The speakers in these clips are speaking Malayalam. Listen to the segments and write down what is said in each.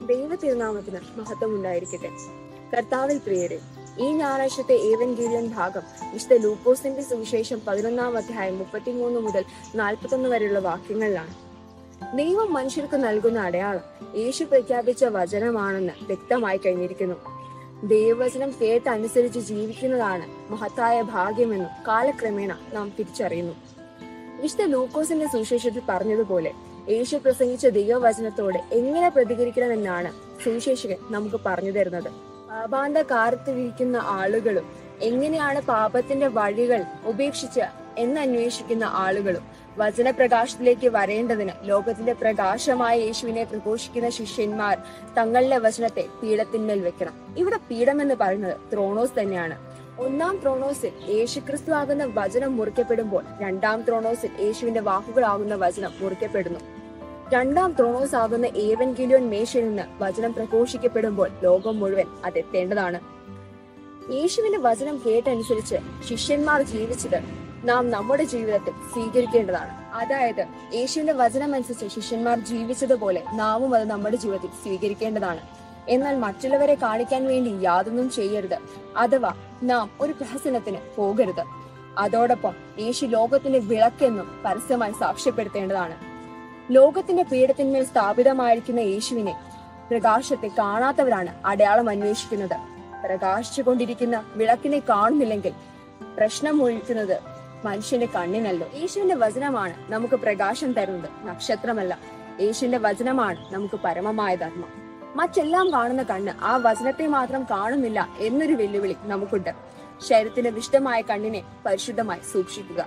ദൈവ തിരുനാമത്തിന് മഹത്വം ഉണ്ടായിരിക്കട്ടെ കർത്താവിൽ പ്രിയരെ ഈ ഞായറാഴ്ചത്തെ ഏവൻഗീലിയൻ ഭാഗം വിശുദ്ധ ലൂക്കോസിന്റെ സുവിശേഷം പതിനൊന്നാം അധ്യായം മുപ്പത്തിമൂന്ന് മുതൽ നാൽപ്പത്തൊന്ന് വരെയുള്ള വാക്യങ്ങളിലാണ് ദൈവം മനുഷ്യർക്ക് നൽകുന്ന അടയാളം യേശു പ്രഖ്യാപിച്ച വചനമാണെന്ന് വ്യക്തമായി കഴിഞ്ഞിരിക്കുന്നു ദൈവവചനം കേട്ടനുസരിച്ച് ജീവിക്കുന്നതാണ് മഹത്തായ ഭാഗ്യമെന്നും കാലക്രമേണ നാം തിരിച്ചറിയുന്നു വിശുദ്ധ ലൂക്കോസിന്റെ സുവിശേഷത്തിൽ പറഞ്ഞതുപോലെ യേശു പ്രസംഗിച്ച ദൈവവചനത്തോട് എങ്ങനെ പ്രതികരിക്കണമെന്നാണ് സുവിശേഷകൻ നമുക്ക് പറഞ്ഞു തരുന്നത് പാപാന്ത കാലത്തിരിക്കുന്ന ആളുകളും എങ്ങനെയാണ് പാപത്തിന്റെ വഴികൾ ഉപേക്ഷിച്ച് എന്നന്വേഷിക്കുന്ന ആളുകളും വചനപ്രകാശത്തിലേക്ക് വരേണ്ടതിന് ലോകത്തിന്റെ പ്രകാശമായ യേശുവിനെ പ്രഘോഷിക്കുന്ന ശിഷ്യന്മാർ തങ്ങളുടെ വചനത്തെ പീഠത്തിന്മേൽ വെക്കണം ഇവിടെ പീഠം എന്ന് പറയുന്നത് ത്രോണോസ് തന്നെയാണ് ഒന്നാം ത്രോണോസിൽ യേശുക്രിസ്തു ആകുന്ന വചനം മുറിക്കപ്പെടുമ്പോൾ രണ്ടാം ത്രോണോസിൽ യേശുവിന്റെ വാക്കുകളാകുന്ന വചനം മുറിക്കപ്പെടുന്നു രണ്ടാം ത്രോണോസ് ആകുന്ന ഏവൻഗിലിയോൻ മേശയിൽ നിന്ന് വചനം പ്രഘോഷിക്കപ്പെടുമ്പോൾ ലോകം മുഴുവൻ അതെത്തേണ്ടതാണ് യേശുവിന്റെ വചനം കേട്ടനുസരിച്ച് ശിഷ്യന്മാർ ജീവിച്ചത് നാം നമ്മുടെ ജീവിതത്തിൽ സ്വീകരിക്കേണ്ടതാണ് അതായത് യേശുവിന്റെ വചനം അനുസരിച്ച് ശിഷ്യന്മാർ ജീവിച്ചതുപോലെ നാമും അത് നമ്മുടെ ജീവിതത്തിൽ സ്വീകരിക്കേണ്ടതാണ് എന്നാൽ മറ്റുള്ളവരെ കാണിക്കാൻ വേണ്ടി യാതൊന്നും ചെയ്യരുത് അഥവാ നാം ഒരു പ്രഹസനത്തിന് പോകരുത് അതോടൊപ്പം യേശു ലോകത്തിന്റെ വിളക്കെന്നും പരസ്യമായി സാക്ഷ്യപ്പെടുത്തേണ്ടതാണ് ലോകത്തിന്റെ പീഠത്തിന്മേൽ സ്ഥാപിതമായിരിക്കുന്ന യേശുവിനെ പ്രകാശത്തെ കാണാത്തവരാണ് അടയാളം അന്വേഷിക്കുന്നത് പ്രകാശിച്ചുകൊണ്ടിരിക്കുന്ന വിളക്കിനെ കാണുന്നില്ലെങ്കിൽ പ്രശ്നം ഒഴിക്കുന്നത് മനുഷ്യന്റെ കണ്ണിനല്ലോ യേശുവിന്റെ വചനമാണ് നമുക്ക് പ്രകാശം തരുന്നത് നക്ഷത്രമല്ല യേശുവിന്റെ വചനമാണ് നമുക്ക് പരമമായ ധർമ്മം മറ്റെല്ലാം കാണുന്ന കണ്ണ് ആ വചനത്തെ മാത്രം കാണുന്നില്ല എന്നൊരു വെല്ലുവിളി നമുക്കുണ്ട് ശരീരത്തിന്റെ വിഷ്ടമായ കണ്ണിനെ പരിശുദ്ധമായി സൂക്ഷിക്കുക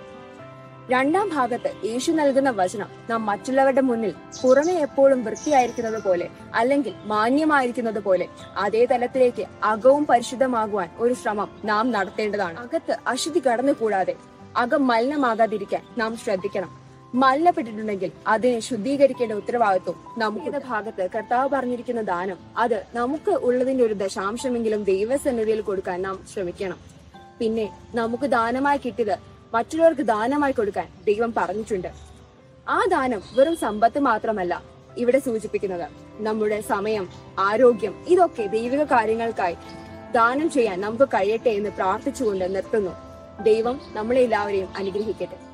രണ്ടാം ഭാഗത്ത് യേശു നൽകുന്ന വചനം നാം മറ്റുള്ളവരുടെ മുന്നിൽ പുറമെ എപ്പോഴും വൃത്തിയായിരിക്കുന്നത് പോലെ അല്ലെങ്കിൽ മാന്യമായിരിക്കുന്നത് പോലെ അതേ തലത്തിലേക്ക് അകവും പരിശുദ്ധമാകുവാൻ ഒരു ശ്രമം നാം നടത്തേണ്ടതാണ് അകത്ത് അശുദ്ധി കടന്നുകൂടാതെ അകം മലിനമാകാതിരിക്കാൻ നാം ശ്രദ്ധിക്കണം മലിനപ്പെട്ടിട്ടുണ്ടെങ്കിൽ അതിനെ ശുദ്ധീകരിക്കേണ്ട ഉത്തരവാദിത്വം നമുക്ക് ഭാഗത്ത് കർത്താവ് പറഞ്ഞിരിക്കുന്ന ദാനം അത് നമുക്ക് ഉള്ളതിന്റെ ഒരു ദശാംശമെങ്കിലും ദൈവസന്നിധിയിൽ കൊടുക്കാൻ നാം ശ്രമിക്കണം പിന്നെ നമുക്ക് ദാനമായി കിട്ടിയത് മറ്റുള്ളവർക്ക് ദാനമായി കൊടുക്കാൻ ദൈവം പറഞ്ഞിട്ടുണ്ട് ആ ദാനം വെറും സമ്പത്ത് മാത്രമല്ല ഇവിടെ സൂചിപ്പിക്കുന്നത് നമ്മുടെ സമയം ആരോഗ്യം ഇതൊക്കെ ദൈവിക കാര്യങ്ങൾക്കായി ദാനം ചെയ്യാൻ നമുക്ക് കഴിയട്ടെ എന്ന് പ്രാർത്ഥിച്ചുകൊണ്ട് നിർത്തുന്നു ദൈവം നമ്മളെ എല്ലാവരെയും അനുഗ്രഹിക്കട്ടെ